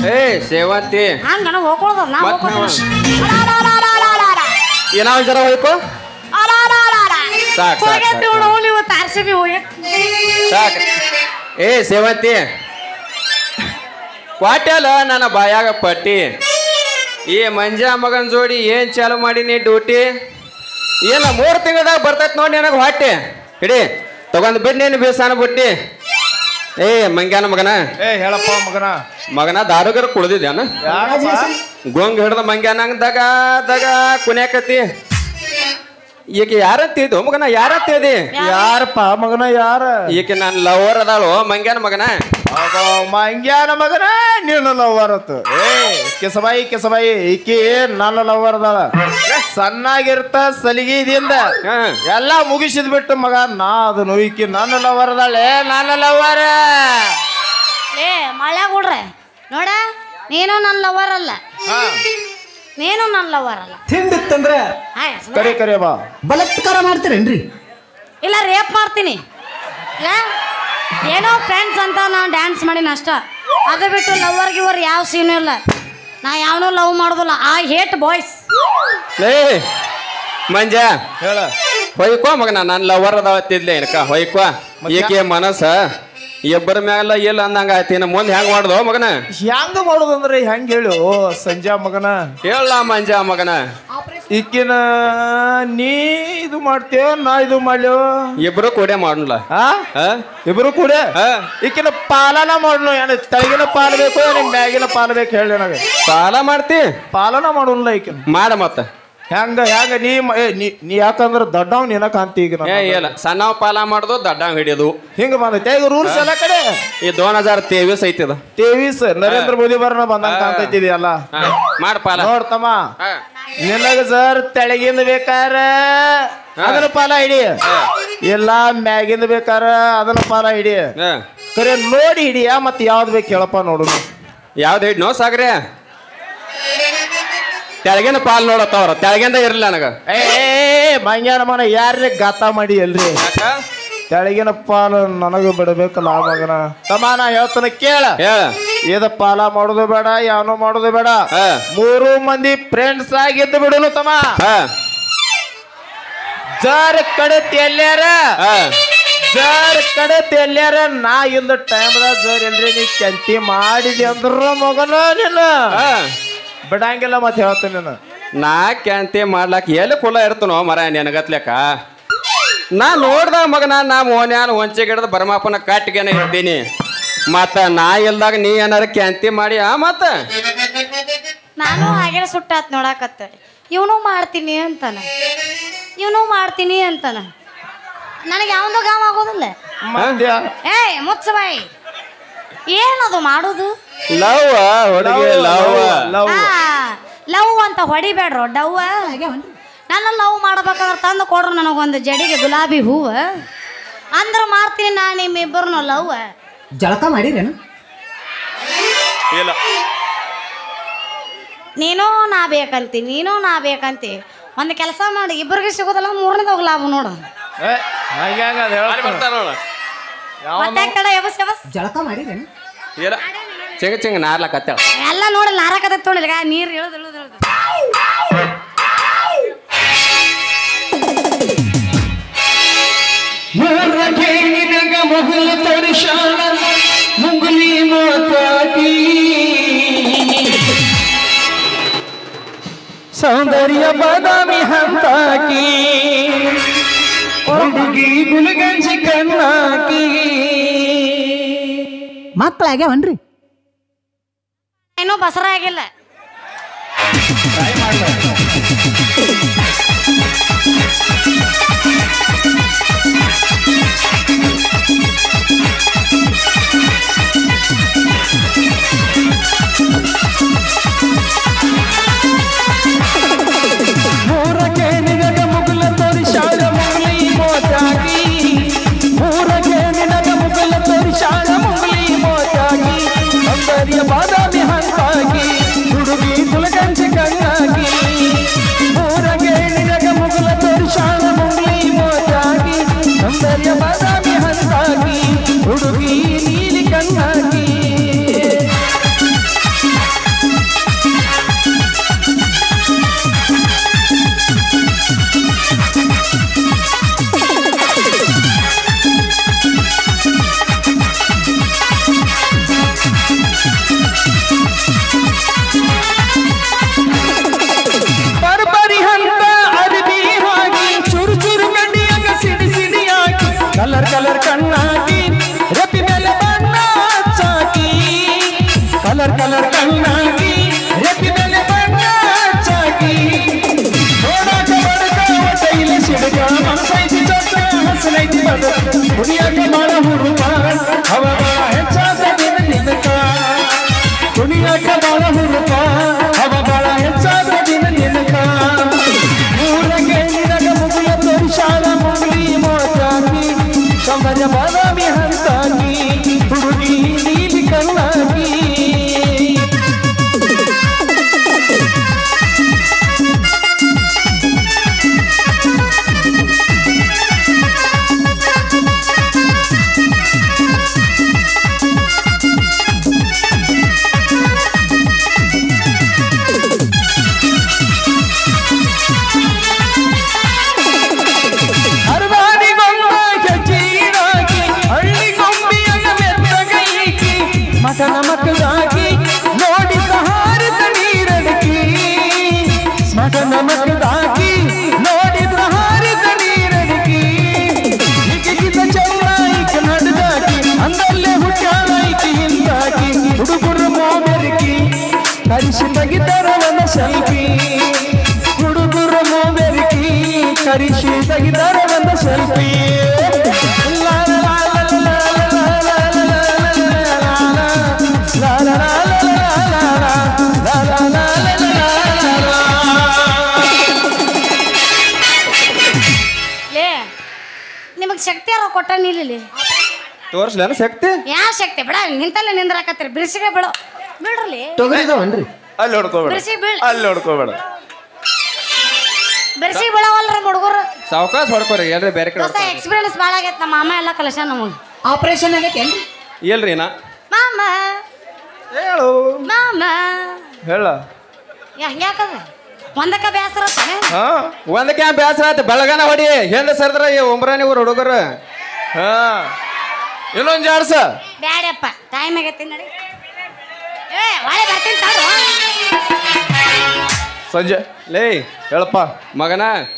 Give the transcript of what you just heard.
ಏ ಸೇವಂತಿ ಹಂಗನ ಹೋಗ್ಕೊಳ್ದ ನಾ ಮತ್ತ್ ಹೋಗ್ಕೊಳ್ತೀನಿ ಏನಾವ ಜರ ಹೋಯ್ಕೋ ಸಾಕ್, ಸಾಕ್, ಹೋಗೈತಿ ಸಾಕ್. ನೋಡು ಇವತ್ತು ಆರ್ ಸಿ ಬಿ ಹೋಗೈತಿ ಸಾಕ್ ಏ ಸೇವಂತಿ ಕ್ವಾಟ್ಯಾಲ ನನ್ನ ಬಾಯಾಗ ಪಟ್ಟಿ ಈ ಮಂಜಾ ಮಗನ್ ಜೋಡಿ ಏನ್ ಚಾಲು ಮಾಡೀನಿ ಡ್ಯೂಟಿ ಏನ ಮೂರು ತಿಂಗಳದಾಗ ಬರ್ತೈತ್ ನೋಡಿ ನನಗೆ ಹೊಟ್ಟೆ ಹಿಡಿ ತಗೊಂಡ್ ಬಿಡ್ ನೀನು ಬೇಸಾನ ಬಿಟ್ಟಿ ಏ ಮಂಗ್ಯಾನ ಮಗನ ಏ ಹೇಳಪ್ಪ ಮಗನ ಮಗನ ದಾರುಗರ ಕುಳ್ದಿದ್ಯಾನ ಯಾಕಪ್ಪ ಗೊಂಗ್ ಹಿಡ್ದ ಮಂಗ್ಯಾನಂಗ್ ದಗ ದಗ ಕುನ್ಯಾಕತಿ ಈಕೆ ಯಾರಂತಿದ್ದು ಮಗನ ಯಾರಂತಿದಿ ಯಾರಪ್ಪ ಮಗನ ಯಾರ ಈಕೆ ನನ್ನ ಲವರ್ ಅದಾಳು ಮಂಗ್ಯಾನ ಮಗನ ಅದ ಮಂಗ್ಯಾನ ಮಗನ ನೀನು ಲವರ್ ಅತ್ತು ಏ ಕೆಸಬಾಯಿ ಕೆಸಬಾಯಿ ಈಕಿ ನನ್ನ ಲವರ್ ಅದಾಳ ಸಣ್ಣಾಗಿರ್ತ ಸಲಿಗೆದಿಂದ ಹಾ ಎಲ್ಲಾ ಮುಗಿಸಿದ್ ಬಿಟ್ಟು ಮಗ ನಾ ಅದನ್ನು ಈಕಿ ನನ್ನ ಲವರ್ ಅದಾಳೆ ನನ್ನ ಲವರ್ ಏ ಮಳೆ ಗುಡ್ರೆ ನೋಡ ನೀನು ನನ್ನ ಲವರ್ ಅಲ್ಲ ನೀನು ನನ್ನ ಲವರ್ ಅಲ್ಲ ತಿಂದಿತ್ತಂದ್ರ ಹಾಯ್ ಸುಮ್ನೆ. ಕರೆ ಕರೆ ಬಾ ಬಲಾತ್ಕಾರ ಮಾಡ್ತೀರೇನ್ರಿ ಇಲ್ಲ ರೇಪ್ ಮಾಡ್ತೀನಿ ಇಲ್ಲ ಏನೋ ಫ್ರೆಂಡ್ಸ್ ಅಂತ ನಾನು ಡ್ಯಾನ್ಸ್ ಮಾಡೀನಿ ಅಷ್ಟ ಅದು ಬಿಟ್ಟು ಲವರ್ ಗಿವರ್ ಯಾವ ಸೀನು ಇಲ್ಲ ನಾ ಯಾವನೂ ಲವ್ ಮಾಡೋದಿಲ್ಲ ಆ ಹೇಟ್ ಬಾಯ್ಸ್ ಲೇ ಮಂಜ ಹೇಳ ಹೊಯ್ಕೋ ಮಗನ ನನ್ನ ಲವರ್ ಅದಾವತ್ತಿದ್ಲೆ ಏನಕ ಹೊಯ್ಕೋ ಈಕೆ ಮನಸ್ಸ ಇಬ್ಬರ ಮ್ಯಾಲ ಇಲ್ಲ ಅಂದಂಗ ಆಯ್ತಿನ ಮುಂದೆ ಹೆಂಗ್ ಮಾಡ್ದೋ ಮಗನ ಹೆಂಗ ಮಾಡೋದಂದ್ರೆ ಹೆಂಗ್ ಹೇಳು ಸಂಜಾ ಮಗನ ಹೇಳ ಮಂಜ ಮಗನ ಈಕಿನ ನೀ ಇದು ಮಾಡ್ತೇವ ನಾ ಇದು ಮಾಡ್ಲೇವ ಇಬ್ರು ಕೂಡೆ ಮಾಡಲ್ಲ ಆ ಇಬ್ರು ಕೂಡ ಈಕಿನ ಪಾಲನ ಮಾಡ್ನು ಏನ ತಳಗಿನ ಪಾಲು ಬೇಕು ಏನ ಮ್ಯಾಗಿನ ಪಾಲು ಬೇಕು ಹೇಳಿ ನನಗೆ ಸಾಲ ಮಾಡ್ತಿ ಪಾಲನ ಮಾಡೋಲ್ಲ ಈಕಿನ ಮಾಡ ಮತ್ತ ಹೆಂಗ ಹೆಂಗ ನೀ ಮ- ಏ, ನೀ ನೀ ಯಾಕಂದ್ರ ದೊಡ್ಡವ್ ನಿನ ಕಾಂತಿ ಈಗ ಏ ಇಲ್ಲ ಸಣ್ಣವ ಪಾಲ ಮಾಡುದು ದಡ್ಡಂಗ್ ಹಿಡಿಯೋದು ಹಿಂಗ ಬಂದೈತೆ ಈಗ ರೂಲ್ಸ್ ಎಲ್ಲ ಕಡೆ ಈ ದೋನ್ ಹಜಾರ್ ತೇವಿಸ್ ಐತಿದ ತೇವೀಸ್ ನರೇಂದ್ರ ಮೋದಿ ಬರೋಣ ಬಂದಂಗ ಕಾಣ್ತೈತಿ ಎಲ್ಲ ಹಾ, ಮಾಡ್ ಪಾಲ ನೋಡ್ತಮ್ಮ ಹಾ. ನಿನಗ ಸರ್ ತೆಳಗಿಂದ ಬೇಕಾರ ಅದನ್ನ ಪಾಲ ಹಿಡಿ ಇಲ್ಲ ಮ್ಯಾಗಿಂದ ಬೇಕಾರ ಅದನ್ನ ಪಾಲ ಹಿಡಿ ಹಾ. ಕರೆ ನೋಡಿ ಹಿಡಿಯ ಮತ್ತೆ ಯಾವ್ದು ಬೇಕು ಹೇಳಪ್ಪ ನೋಡು ಯಾವ್ದು ಹಿಡ್ ನೋ ಸಾಗ್ರೆ ತೆಳಗಿನ ಪಾಲ್ ನೋಡತ್ತವ್ರ ತೆಳಗಿಂದ ಇರ್ಲಿಲ್ಲ ನನಗ ಏ ಮಂಗ್ಯಾನ ಮನ ಯಾರೇ ಗಾತ ಮಾಡಿ ಎಲ್ರಿ ಯಾಕ ತೆಳಗಿನ ಪಾಲು ನನಗ ಬಿಡಬೇಕಲ್ಲ ಆ ಮಗನ ತಮ್ಮ ನಾ ಹೇಳ್ತಾನೆ ಕೇಳ ಹೇಳ ಇದ ಪಾಲ ಮಾಡೋದು ಬೇಡ ಯಾವನು ಮಾಡೋದು ಬೇಡ ಹಾ. ಮೂರು ಮಂದಿ ಫ್ರೆಂಡ್ಸ್ ಆಗಿದ್ದು ಬಿಡುನು ತಮ್ಮ ಹಾ ಜರ್ ಕಡೆ ತೆಲ್ಯಾರ ಹಾ ಜರ್ ಕಡೆ ತೆಲ್ಯಾರ ನಾ ಇಂದ ಟೈಮ್ದಾಗ ಜರ್ ಎಲ್ರಿ ನೀ ಕೆಂತಿ ಮಾಡಿದಿ ಅಂದ್ರ ಮಗನ ನೀನು ಹಾ ಬಿಡಂಗಿಲ್ಲ ಮತ್ತೆ ಹೇಳ್ತೀನಿ ನೀನು ನಾ ಕ್ಯಾಂತಿ ಮಾಡ್ಲಾಕ ಎಲ್ಲಿ ಕುಲ ಇರ್ತನೋ ಮರ ನೆನಗತ್ಲೆಕ್ಕ ನಾ ನೋಡ್ದ ಮಗನ ನಾ ಮೋನ್ಯಾನ ಹೊಂಚೆ ಗಿಡದ ಬರಮಾಪನ ಕಟ್ಟಿಗೆನ ಇರ್ತೀನಿ ಮತ್ತ ನಾ ಇಲ್ದಾಗ ನೀ ಏನಾರ ಕ್ಯಾಂತಿ ಮಾಡಿ ಆ ಮತ್ತ ನಾನು ಹಾಗೆ ಸುಟ್ಟಾತ್ ನೋಡಾಕತ್ತ ಇವನು ಮಾಡ್ತೀನಿ ಅಂತಾನ ಇವನು ಮಾಡ್ತೀನಿ ಅಂತಾನ ನನಗೆ ಯಾವಂದು ಗಾಮ ಆಗೋದಿಲ್ಲ ಮಂದ್ಯ ಏಯ್ ಮುಚ್ಚ ಬಾಯಿ ಏನದು ಮಾಡೋದು ಲವ್ ಹುಡುಗಿ ಲವ್ ಲವ್ ಲವ್ ಅಂತ ಹೊಡಿಬೇಡ್ರು ಡವ್ವ ನನ್ನ ಲವ್ ಮಾಡ್ಬೇಕಾದ್ರೆ ತಂದು ಕೊಡ್ರು ನನಗೊಂದು ಜಡಿಗೆ ಗುಲಾಬಿ ಹೂವು ಅಂದ್ರೆ ಮಾಡ್ತೀನಿ ನಾನು ನಿಮ್ಮಿಬ್ಬರನ್ನು ಲವ್ ಜಳಕ ಮಾಡಿರೇನು ಇಲ್ಲ ನೀನು ನಾ ಬೇಕಂತಿ ನೀನು ನಾ ಬೇಕಂತಿ ಒಂದು ಕೆಲಸ ಮಾಡಿ ಇಬ್ಬರಿಗೆ ಸಿಗೋದಲ್ಲ ಮೂರನೇದಾಗ ಲಾಭ ನೋಡು ಹಂಗ ಅದ ಹೇಳ್ತಾನೆ ಮತ್ತೆ ಕಡೆ ಎಬಸ್ ಎಬಸ್ ಜಳಕ ಮಾಡಿರೇನು ಇಲ್ಲ ಚಿಂಗ ಚಿಂಗ ನಾರ್ಲಕತ್ತಾಳ ಎಲ್ಲ ನೋಡಿ ನಾರಕತ್ತ ತೊಗೊಂಡಿಲ್ಲ ನೀರು ಇಳಿದು ಇಳಿದು ಇಳಿದು ನಿನಗ ಮೊಗಲ ತರಿಶಾಣ ಮುಂಗುಲಿ ಮೋತಾಕಿ ಸೌಂದರ್ಯ ಬಾದಾಮಿ ಹಂತಾಕಿ ಹುಡುಗಿ ಗುಲಗಂಜಿ ಕಣ್ಣಾಕಿ ಮಕ್ಕಳಾಗ್ಯಾವನ್ರಿ ಇನ್ನೂ ಬಸರ ಆಗಿಲ್ಲ ಮೂರಕ್ಕೆ ನಿನಗ ಮುಗುಲ ತೋರಿಶಾಳ ಮುಂಗುಲಿ ಮೋತಾಕಿ ಮೂರಕ್ಕೆ ನಿನಗ ಮುಗುಲ ತೋರಿಶಾಳ ಮುಂಗುಲಿ ಮೋತಾಕಿ ಸೌಂದರ್ಯ ಬಾದಾಮಿ ಹಂತಾಕಿ ಹುಡುಗಿ ಗುಲಗಂಜಿ ಕಣ್ಣಾಕಿ ಮೂರಕ್ಕೆ ನಿನಗ ಮುಗುಲ ತೋರಿಶಾಳ ಮುಂಗುಲಿ ಮೋತಾಕಿ ಸೌಂದರ್ಯ ಬಾದಾಮಿ ಹಂತಾಕಿ ಹುಡುಗಿ ನೀಲಿ ಕಣ್ಣಾಕಿ ಕುಣಿಯಾಕ ಬಾಳ ಹುಡುಗ ಅವ ಬಾಳ ಹೆಚ್ಚಾದ ದಿನ ದಿನಕ ಕುಣಿಯಾಕ ಬಾಳ ಹುಡುಗ ಅವ ಬಾಳ ಹೆಚ್ಚಾದ ದಿನ ದಿನಕ ಊರಗೆ ನಿನಗ ಮುಗಿಲ ತೋರಿಸಾಳ ಮುಗಿಲಿ ಮೋಚಾಕಿ ಸೌಂದರ್ಯ ಬಾದಾಮಿ ಹಂತಾಗಿ ಹುಡುಗಿ ನೀಲಿ ಕಣ್ಣಾಗಿ ಅರ್ಧಾನಿಗೊಂಬ ಗಜೀರಾಗಿ ಹಳ್ಳಿ ಗೊಂಬಿಯನ್ನ ಮೆತ್ತಗೈಕಿ ಮಠನ ಮಕ್ಕಳಾಗಿ ನೋಡಿದ ಹಾರಿದ ನೀರಡಕಿ ಸ್ಮಟನ ಮಕ್ಕಳಾಗಿ ನೋಡಿದ ಹಾರಿದ ನೀರಡಕಿ ಹಿಗಿದ ಚೌರಾಯಿಕ ನಡೆದಾಕಿ ಅಂದಲ್ಲೇ ಹುಟ್ಟಾಳಾಯ್ಕಿ ಹಿಂದಾಕಿ ಹುಡುಗರು ಮೋಬೆರಕಿ ಕರಿಸಿ ತೆಗಿತಾರ ನನ್ನ ಸೆಲ್ಫಿ ಹುಡುಗರು ಮೋಬೆರಕಿ ಕರಿಸಿ ತೆಗಿತಾರ ನನ್ನ ಸೆಲ್ಫಿ ಲೇ ನಿಮಗೆ ಶಕ್ತಿ ಯಾರೋ ಕೊಟ್ಟ ನಿಲ್ಲಿ ತೋರಿಸ್ಲೇನ ಶಕ್ತಿ ಯಾವ ಶಕ್ತಿ ಬಿಡ ನಿಂತಲ್ಲೇ ನಿಂದ್ರಾಕತ್ತೀರಿ ಬಿರ್ಸಿಗೆ ಬಿಡು ಬಿಡ್ರಲಿ ತೊಗರಿದವನ್ರಿ ಅಲ್ಲಿ ಹೊಡ್ಕೋಬೇಡ ಬಿರ್ಸಿ ಬೀಳ್ ಅಲ್ಲಿ ಹೊಡ್ಕೋಬೇಡ ಬಿರ್ಸಿ ಬಿಡವಲ್ರಿ ಹುಡುಗರು ಸಾವಕಾಶ ಹೊಡ್ಕೋರಿ ಎಲ್ರಿ ಬೇರೆ ಕಡೆ ದೋಸ್ತ ಎಕ್ಸ್ಪೀರಿಯನ್ಸ್ ಭಾಳ ಆಗೈತೆ ನಮ್ಮ ಮಾಮ ಎಲ್ಲ ಕಲಶ ನಮಗೆ ಆಪರೇಷನ್ ಆಗೈತೇನ್ರಿ ಇಲ್ರಿ ನಾ ಮಾಮ ಹೇಳು ಮಾಮ ಹೇಳ ಯಾ ಹಂಗ್ಯಾಕದ ಒಂದಕ್ಕ ಬೇಸರ ತಾನೆ ಹಾ ಒಂದಕ್ಕೆ ಬೇಸರ ಆಯ್ತು ಬೆಳಗನ ಹೊಡಿ ಹೆಂಡ ಸರ್ದ್ರ ಈ ಒಂಬ್ರಾನಿ ಊರು ಹುಡುಗರು ಹಾ ಇನ್ನೊಂದ್ ಜಾಡ್ಸ ಬ್ಯಾಡಪ್ಪ ಟೈಮ್ ಆಗೈತಿ ನಡಿ ಏ ಒಳ್ಳೆ ಬರ್ತೀನಿ ತಾಡು ಸಂಜೆ ಲೇ ಹೇಳಪ್ಪ ಮಗನ